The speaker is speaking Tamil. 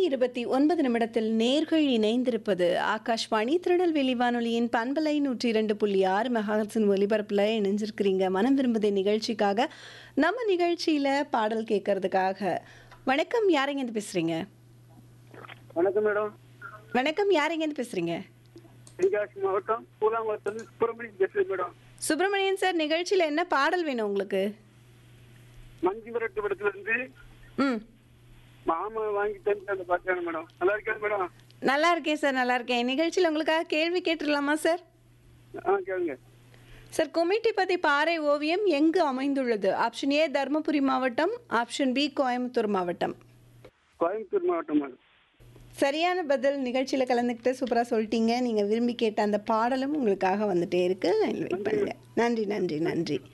இருபத்தி ஒன்பது நிமிடத்தில் நேர்கள் இணைந்திருப்பது ஆகாஷ்வாணி திருநெல்வேலி வானொலியின் பண்பலை நூற்றி இரண்டு புள்ளி ஆறு மெகாஹர்ட்ஸின் ஒலிபரப்பில் இணைஞ்சிருக்கிறீங்க மனம் விரும்புதே நிகழ்ச்சிக்காக நம்ம நிகழ்ச்சியில் பாடல் கேட்கறதுக்காக வணக்கம் யாரெங்கேருந்து பேசுகிறீங்க வணக்கம் மேடம் வணக்கம் யாரெங்கேருந்து பேசுகிறீங்க தென்காசி மாவட்டம் பூலாங்குளத்துல சுப்பிரமணியம் பேசுறேன் மேடம் சுப்பிரமணியன் சார் நிகழ்ச்சியில் என்ன பாடல் வேணும் உங்களுக்கு மஞ்சு விரட்டு படத்துல இருந்து ம் மாமா வாங்கி தந்து அந்த பாட்டு மேடம் நல்லா இருக்கா மேடம் நல்லா இருக்கேன் சார் நல்லா இருக்கேன் நிகழ்ச்சியில் உங்களுக்காக கேள்வி கேட்டுடலாமா சார் ஆ கேளுங்க சார் கொமிட்டிப்பதி பாறை ஓவியம் எங்கு அமைந்துள்ளது ஆப்ஷன் ஏ தருமபுரி மாவட்டம் ஆப்ஷன் பி கோயம்புத்தூர் மாவட்டம் கோயம்புத்தூர் மாவட்டம் மேடம் சரியான பதில் நிகழ்ச்சியில் கலந்துக்கிட்டு சூப்பராக சொல்லிட்டீங்க நீங்கள் விரும்பி கேட்ட அந்த பாடலும் உங்களுக்காக வந்துட்டே இருக்கு வெயிட் பண்ணுங்க நன்றி நன்றி நன்றி